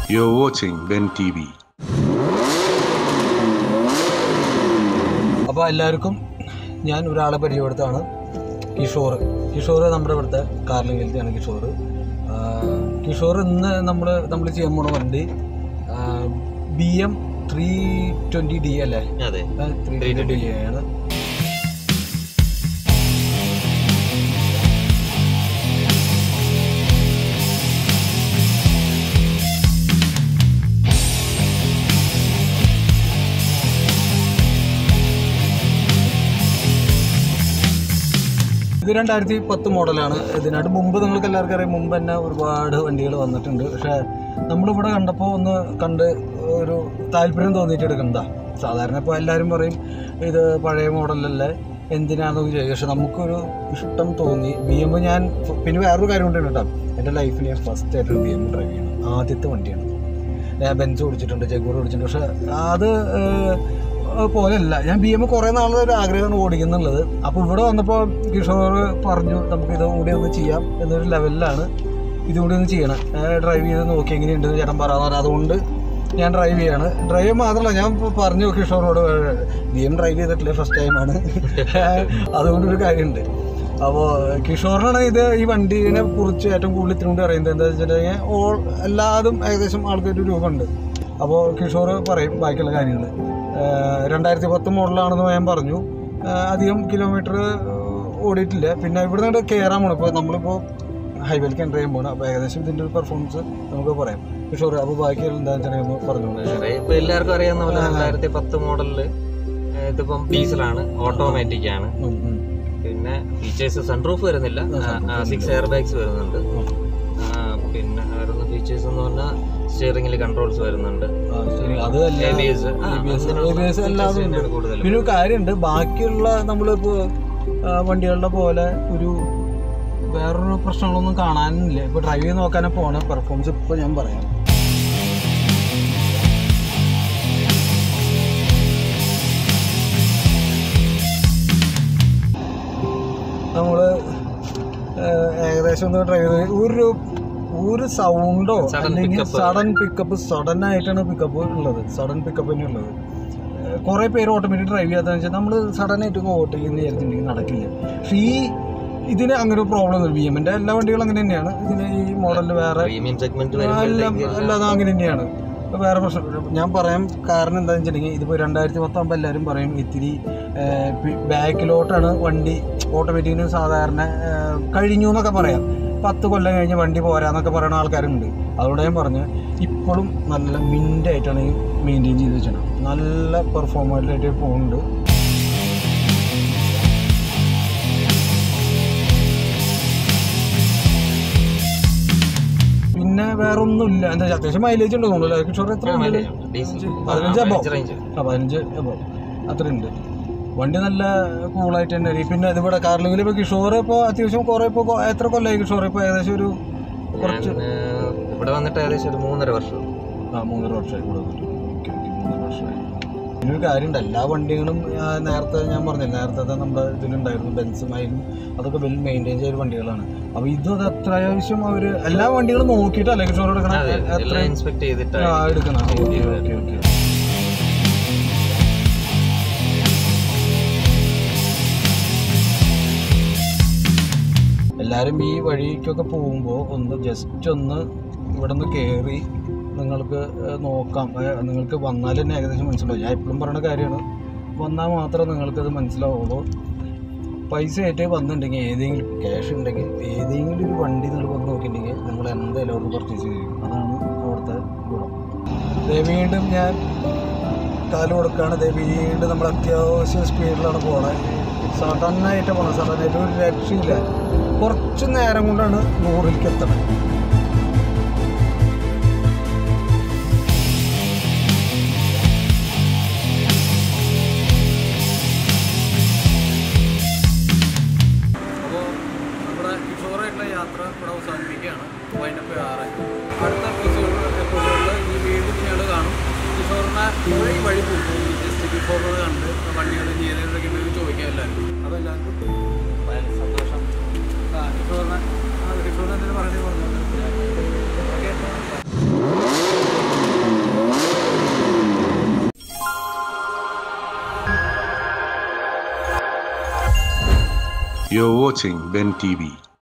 You're watching Ben TV. അപ്പോൾ എല്ലാവർക്കും ഞാൻ ഒരാളെ പരിചയപ്പെടുത്താണ് കിഷോർ കിഷോർ നമ്മുടെ ഇവിടുത്തെ കാർലിംഗിലത്തെയാണ് കിഷോർ ആ, കിഷോർ ഇന്ന് നമ്മൾ നമ്മൾ ചെയ്യാൻ പോണ വണ്ടി B M three twenty D അല്ലേ അതെ ത്രീ ട്വൻറ്റി ഡി ആണ് ഇത് രണ്ടായിരത്തി പത്ത് മോഡലാണ് ഇതിനായിട്ട് മുമ്പ് നിങ്ങൾക്ക് എല്ലാവർക്കും അറിയാം മുമ്പ് തന്നെ ഒരുപാട് വണ്ടികൾ വന്നിട്ടുണ്ട് പക്ഷേ നമ്മളിവിടെ കണ്ടപ്പോൾ ഒന്ന് കണ്ട് ഒരു താല്പര്യം തോന്നിയിട്ട് എടുക്കുന്നതാ സാധാരണ ഇപ്പോൾ എല്ലാവരും പറയും ഇത് പഴയ മോഡലല്ലേ എന്തിനാണെന്നൊക്കെ ചോദിക്കും പക്ഷെ നമുക്കൊരു ഇഷ്ടം തോന്നി ബി എം ഞാൻ പിന്നെ വേറൊരു കാര്യം കൊണ്ടാണ് കേട്ടോ എൻ്റെ ലൈഫിൽ ഞാൻ ഫസ്റ്റ് ആയിട്ടൊരു ബി എം ഡ്രൈവ് ചെയ്യണം ആദ്യത്തെ വണ്ടിയാണ് ഞാൻ ബെൻസ് ഓടിച്ചിട്ടുണ്ട് ജഗൂർ ഓടിച്ചിട്ടുണ്ട് പക്ഷെ അത് ഏഹ്, പോലെയല്ല ഞാൻ ബി എം കുറേ നാളെ ഒരു ആഗ്രഹമാണ് ഓടിക്കുന്നുള്ളത് അപ്പോൾ ഇവിടെ വന്നപ്പോൾ കിഷോർ പറഞ്ഞു നമുക്ക് ഇതും കൂടി ഒന്ന് ചെയ്യാം എന്നൊരു ലെവലിലാണ് ഇതും കൂടി ഒന്ന് ചെയ്യണം ഡ്രൈവ് ചെയ്ത് നോക്കി എങ്ങനെയുണ്ടെന്ന് ചേട്ടൻ പറയാന്ന് പറഞ്ഞു അതുകൊണ്ട് ഞാൻ ഡ്രൈവ് ചെയ്യാണ് ഡ്രൈവ് മാത്രമല്ല ഞാൻ ഇപ്പൊ പറഞ്ഞു കിഷോറിനോട് ബി എം ഡ്രൈവ് ചെയ്തിട്ടില്ല ഫസ്റ്റ് ടൈമാണ് അതുകൊണ്ടൊരു കാര്യമുണ്ട് അപ്പോൾ കിഷോറിനാണ് ഇത് ഈ വണ്ടീനെ കുറിച്ച് ഏറ്റവും കൂടുതൽ ഇത്തിരി അറിയുന്നത് എന്താ വെച്ചിട്ടുണ്ടെങ്കിൽ ഓൾ എല്ലാതും ഏകദേശം ആൾക്കൊരു രൂപമുണ്ട് അപ്പോൾ കിഷോർ പറയും ബാക്കിയുള്ള കാര്യങ്ങൾ രണ്ടായിരത്തി പത്ത് മോഡലാണെന്ന് ഞാൻ പറഞ്ഞു ആ, അധികം കിലോമീറ്റർ ഓടിയിട്ടില്ല പിന്നെ ഇവിടെ നിന്ന് കയറാൻ പോകണം ഇപ്പോൾ നമ്മളിപ്പോൾ ഹൈവേയിലേക്ക് എൻ്റർ ചെയ്യാൻ പോകണം അപ്പോൾ ഏകദേശം ഇതിൻ്റെ ഒരു പെർഫോമൻസ് നമുക്ക് പറയാം കിഷോർ അപ്പോൾ ബാക്കിയുള്ള എന്താണെന്ന് വെച്ചിട്ടുണ്ടെങ്കിൽ ഒന്ന് പറഞ്ഞോളൂ വേറെ ഇപ്പൊ എല്ലാവർക്കും അറിയാവുന്ന പോലെ രണ്ടായിരത്തി പത്ത് മോഡലില് ഇതിപ്പം ഡീസലാണ് ഓട്ടോമാറ്റിക് ആണ് ഉം, ഉം. പിന്നെ ഫീച്ചേഴ്സ് സൺറൂഫ് വരുന്നില്ല സിക്സ് എയർ ബാഗ്സ് വരുന്നുണ്ട് ആ, പിന്നെ വരുന്ന ഫീച്ചേഴ്സ് എന്ന് പറഞ്ഞാൽ സ്റ്റിയറിംഗിൽ കൺട്രോൾസ് വരുന്നുണ്ട് ആ, ശരി. അത് അല്ല ABS, ആ, ABS, അങ്ങനെയുള്ള ABS features എല്ലാം ഉണ്ട്. തന്നെയാണ് കൂടുതലും. പിന്നെ ഒരു കാര്യമുണ്ട് ബാക്കിയുള്ള നമ്മളിപ്പോൾ വണ്ടികളുടെ പോലെ ഒരു വേറൊരു പ്രശ്നങ്ങളൊന്നും കാണാനില്ല ഇപ്പോൾ ഡ്രൈവ് ചെയ്ത് നോക്കാനേ പോണ പെർഫോമൻസ് ഇപ്പോൾ ഞാൻ പറയാം നമ്മൾ ഏകദേശം ഒന്ന് ഡ്രൈവ് ചെയ്ത് ഒരു ഒരു സൗണ്ടോ Sudden അല്ലെങ്കിൽ pickup. സഡൻ പിക്കപ്പ് സഡൻ ആയിട്ടാണ് പിക്കപ്പ് ഉള്ളത് സഡൻ പിക്കപ്പ് തന്നെ ഉള്ളത് കുറേ പേര് ഓട്ടോമാറ്റിക് ഡ്രൈവ് ചെയ്യാത്തതെന്ന് വെച്ചാൽ നമ്മൾ സഡൻ ആയിട്ട് ഓട്ടോ ചെയ്യുന്ന വിചാരിച്ചിട്ടുണ്ടെങ്കിൽ നടക്കില്ല പക്ഷേ ഈ ഇതിന് അങ്ങനെ ഒരു പ്രോബ്ലം ഒന്നും ബി എമ്മിൻ്റെ എല്ലാ വണ്ടികളും അങ്ങനെ തന്നെയാണ് ഇതിന് ഈ മോഡലിൽ വേറെ പ്രീമിയം സെഗ്മെന്റ് എല്ലാം അല്ലാതെ അങ്ങനെ തന്നെയാണ് ഇപ്പൊ വേറെ പ്രശ്നം ഞാൻ പറയാൻ കാരണം എന്താണെന്ന് വെച്ചിട്ടുണ്ടെങ്കിൽ ഇതിപ്പോൾ രണ്ടായിരത്തി പത്താകുമ്പോൾ എല്ലാവരും പറയും ഇത്തിരി ബാക്കിലോട്ടാണ് വണ്ടി ഓട്ടോമാറ്റിക്കിന് സാധാരണ ആ, കഴിഞ്ഞു എന്നൊക്കെ പറയാം പത്ത് കൊല്ലം കഴിഞ്ഞ് വണ്ടി പോരാന്നൊക്കെ പറയുന്ന ആൾക്കാരുണ്ട് അതുകൊണ്ട് ഞാൻ പറഞ്ഞു ഇപ്പോഴും നല്ല മിൻ്റായിട്ടാണ് ഈ മെയിൻറ്റെയിൻ ചെയ്ത് വെച്ചിട്ടുണ്ട് നല്ല പെർഫോമൻസായിട്ട് പോകുന്നുണ്ട് പിന്നെ വേറെ ഒന്നുമില്ല എന്താ വെച്ചാൽ അത്യാവശ്യം മൈലേജ് ഉണ്ട് തോന്നുന്നു കിഷോർ എത്ര പതിനഞ്ച് അബോ ആ പതിനഞ്ച് അബോ അത്രയുണ്ട് വണ്ടി നല്ല കൂളായിട്ട് തന്നെ ഇരിക്കും. പിന്നെ ഇതിവിടെ കാർലിംഗിൽ ഇപ്പോൾ കിഷോർ ഇപ്പോൾ അത്യാവശ്യം കുറേ ഇപ്പോൾ കൊ- എത്ര കൊല്ലമായി കിഷോർ ഇപ്പോൾ ഏകദേശം ഒരു കുറച്ച് ഇവിടെ വന്നിട്ട് ഏകദേശം ഒരു മൂന്നര വർഷം ആ മൂന്നര വർഷമായി കൂടെ വന്നിട്ട്. ഓക്കെ ഓക്കെ മൂന്നര വർഷമായി പിന്നെ ഒരു കാര്യമുണ്ട് എല്ലാ വണ്ടികളും ആ, നേരത്തെ ഞാൻ പറഞ്ഞില്ല നേരത്തെ നമ്മുടെ ഇതിലുണ്ടായിരുന്നു ബെൻസുമായാലും അതൊക്കെ വെൽ മെയിൻറ്റെയിൻ ചെയ്ത വണ്ടികളാണ് അപ്പോൾ ഇതും അത് അത്യാവശ്യം അവർ എല്ലാ വണ്ടികളും നോക്കിയിട്ടല്ലേ കിഷോർ എടുക്കണം അതെ എത്ര എല്ലാം ഇൻസ്പെക്ട് ചെയ്തിട്ടാണ് ആ എടുക്കണം ഓക്കെ ഓക്കെ ഓക്കെ എല്ലാവരും ഈ വഴിക്കൊക്കെ പോകുമ്പോൾ ഒന്ന് ജസ്റ്റ് ഒന്ന് ഇവിടെ നിന്ന് കയറി നിങ്ങൾക്ക് ഏഹ്, നോക്കാം ഏഹ്, നിങ്ങൾക്ക് വന്നാൽ തന്നെ ഏകദേശം മനസ്സിലാവും ഞാൻ എപ്പോഴും പറയുന്ന കാര്യമാണ് വന്നാൽ മാത്രമേ നിങ്ങൾക്കത് മനസ്സിലാവുള്ളൂ പൈസ ആയിട്ട് വന്നിട്ടുണ്ടെങ്കിൽ ഏതെങ്കിലും ക്യാഷ് ഉണ്ടെങ്കിൽ ഏതെങ്കിലും ഒരു വണ്ടി നിങ്ങൾ വന്ന് നോക്കിയിട്ടുണ്ടെങ്കിൽ നിങ്ങൾ എന്തായാലും അവിടെ പർച്ചേസ് ചെയ്യും അതാണ് അവിടുത്തെ ഗുണം ദേ വീണ്ടും ഞാൻ കാല് കൊടുക്കുകയാണ് ദേ വീണ്ടും നമ്മൾ അത്യാവശ്യം സ്പീഡിലാണ് പോണത് സഡനായിട്ട് പോകണം സഡനായിട്ട് ഒരു രക്ഷയില്ല കുറച്ച് നേരം കൊണ്ടാണ് നൂറിലേക്ക് എത്തണത് അപ്പോൾ നമ്മുടെ കിഷോറായിട്ടുള്ള യാത്ര ഇവിടെ അവസാനിപ്പിക്കുകയാണ് വൈൻഡപ്പ് ചെയ്യാറായി അടുത്ത എപ്പിസോഡ് എപ്പിസോഡിൽ ഈ വീണ്ടും ഞങ്ങൾ കാണും കിഷോറിനെ ഇവിടെ ഈ വഴി പോകും ജസ്റ്റ് കിഷോറിനോട് കണ്ട് വണ്ടികൾ ചെയ്തതൊക്കെ ഉണ്ടെങ്കിൽ ചോദിക്കാം എല്ലാവരും അപ്പോൾ എല്ലാവർക്കും വളരെ സന്തോഷം ആ കിഷോറിനെ ആ കിഷോറിനെ എന്തെങ്കിലും പറഞ്ഞു പറഞ്ഞു okay You're watching Ben TV.